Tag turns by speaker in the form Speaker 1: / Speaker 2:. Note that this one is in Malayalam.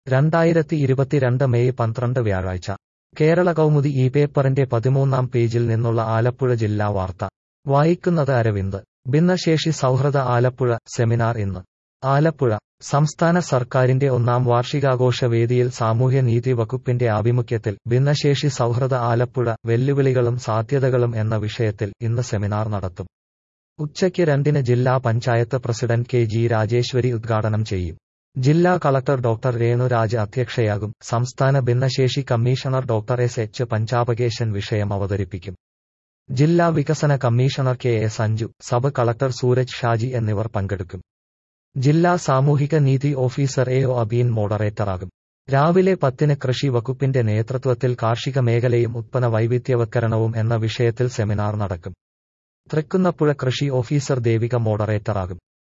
Speaker 1: രണ്ടായിരത്തി ഇരുപത്തിരണ്ട് മെയ് പന്ത്രണ്ട് വ്യാഴാഴ്ച കേരള കൗമുദി ഈ പേപ്പറിന്റെ പതിമൂന്നാം പേജിൽ നിന്നുള്ള ആലപ്പുഴ ജില്ലാ വാർത്ത വായിക്കുന്നത് അരവിന്ദ് ഭിന്നശേഷി സൗഹൃദ ആലപ്പുഴ സെമിനാർ ഇന്ന് ആലപ്പുഴ സംസ്ഥാന സർക്കാരിന്റെ ഒന്നാം വാർഷികാഘോഷ വേദിയിൽ സാമൂഹ്യനീതി വകുപ്പിന്റെ ആഭിമുഖ്യത്തിൽ ഭിന്നശേഷി സൗഹൃദ ആലപ്പുഴ വെല്ലുവിളികളും സാധ്യതകളും എന്ന വിഷയത്തിൽ ഇന്ന് സെമിനാർ നടത്തും ഉച്ചയ്ക്ക് രണ്ടിന് ജില്ലാ panchayat president K G Rajeswari ഉദ്ഘാടനം ചെയ്യും ജില്ലാ കളക്ടർ ഡോക്ടർ രേണുരാജ് അധ്യക്ഷയാകും സംസ്ഥാന ഭിന്നശേഷി commissioner doctor S H Panchapakesan വിഷയം അവതരിപ്പിക്കും ജില്ലാ വികസന commissioner K A Sanju sub collector Sooraj Shaji എന്നിവർ പങ്കെടുക്കും ജില്ലാ സാമൂഹിക നീതി ഓഫീസർ എ ഒ അബീൻ മോഡറേറ്ററാകും രാവിലെ പത്തിന് കൃഷി വകുപ്പിന്റെ നേതൃത്വത്തിൽ കാർഷിക മേഖലയും ഉത്പന്ന വൈവിധ്യവൽക്കരണവും എന്ന വിഷയത്തിൽ സെമിനാർ നടക്കും തൃക്കുന്നപ്പുഴ കൃഷി ഓഫീസർ ദേവിക മോഡറേറ്ററാകും